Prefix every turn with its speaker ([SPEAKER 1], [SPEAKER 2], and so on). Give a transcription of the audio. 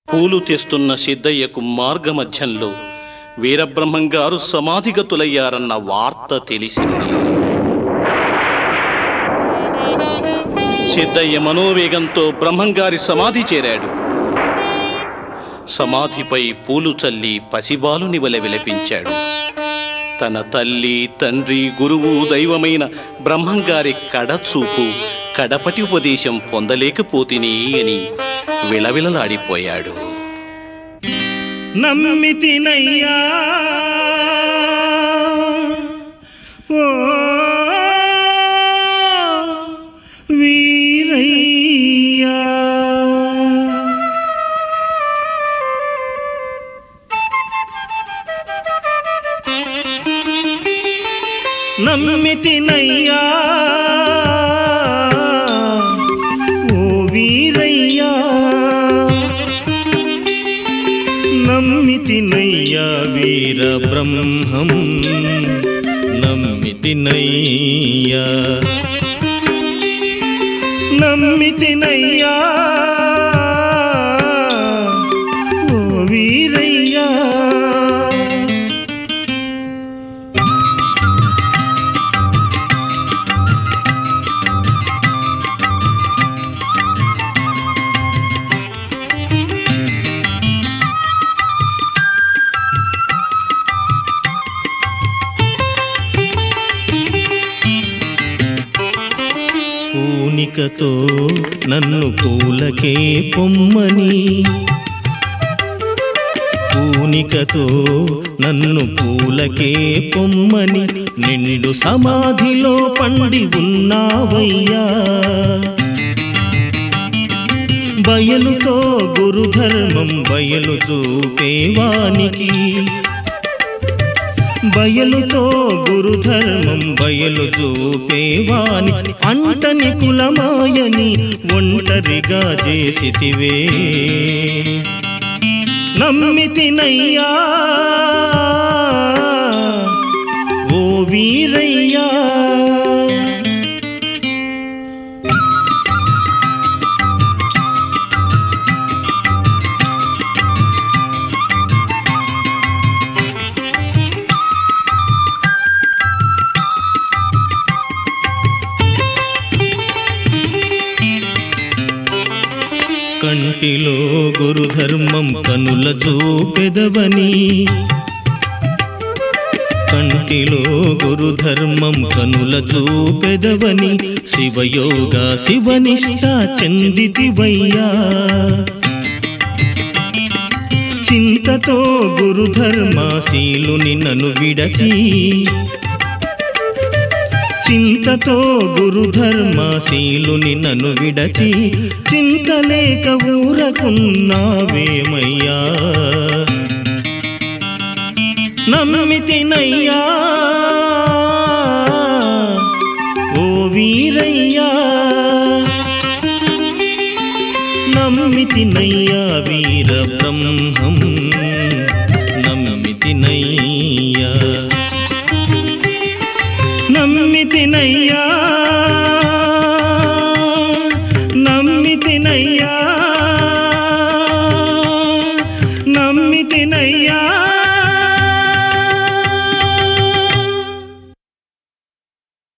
[SPEAKER 1] పూలు తెస్తున్న సిద్ధయ్యకు మార్గమధ్యంలో వీరబ్రహ్మం గారు సమాధిగతులయ్యారన్న వార్త తెలిసింది సిద్ధయ్య మనోవేగంతో బ్రహ్మంగారి సమాధి చేరాడు సమాధిపై పూలు చల్లి పసిబాలుని వలె విలపించాడు తన తల్లి తండ్రి గురువు దైవమైన బ్రహ్మంగారి కడచూపు కడపటి ఉపదేశం పొందలేకపోతిని అని విలవిలలాడిపోయాడు
[SPEAKER 2] నమ్మితినయ్యా ఓ వీరయ్యా నమ్మితినయ్యా ఓ వీరయ్యా నమ్మితినయ్యా వీర బ్రహ్మం నమ్మితినయ్యా నమ్మితినయ్యా ఓ వీరయ్యా పూనికతో నన్ను పూలకే పొమ్మని పూనికతో నన్ను పూలకే పొమ్మని నిండు సమాధిలో పండి ఉన్నావయ్యా బయలుతో గురుధర్మం బయలు చూపేవానికి బయలుతో గురుధర్మం బయలు చూపేవాని అంటని కులమాయని ఒంటరిగా చేసితివే నమ్మితినయ్యా ఓ వీరయ్యా కంటిలో గురుధర్మం కనుల చూపెదవని కంటిలో గురుధర్మం కనుల చూపెదవని శివయోగ శివనిష్ట చెందితివయ్యా చింతతో గురుధర్మాశీలుని నన్ను విడచి చింతతో గురుధర్మాశీలుని నన్ను విడచి చింతలేక ఊరకున్నావేమయ్యా నమ్మితినయ్యా ఓ వీరయ్యా నమ్మితినయ్యా వీర బ్రహ్మం నమ్మితినయ్యా నమ్మితినయ్యా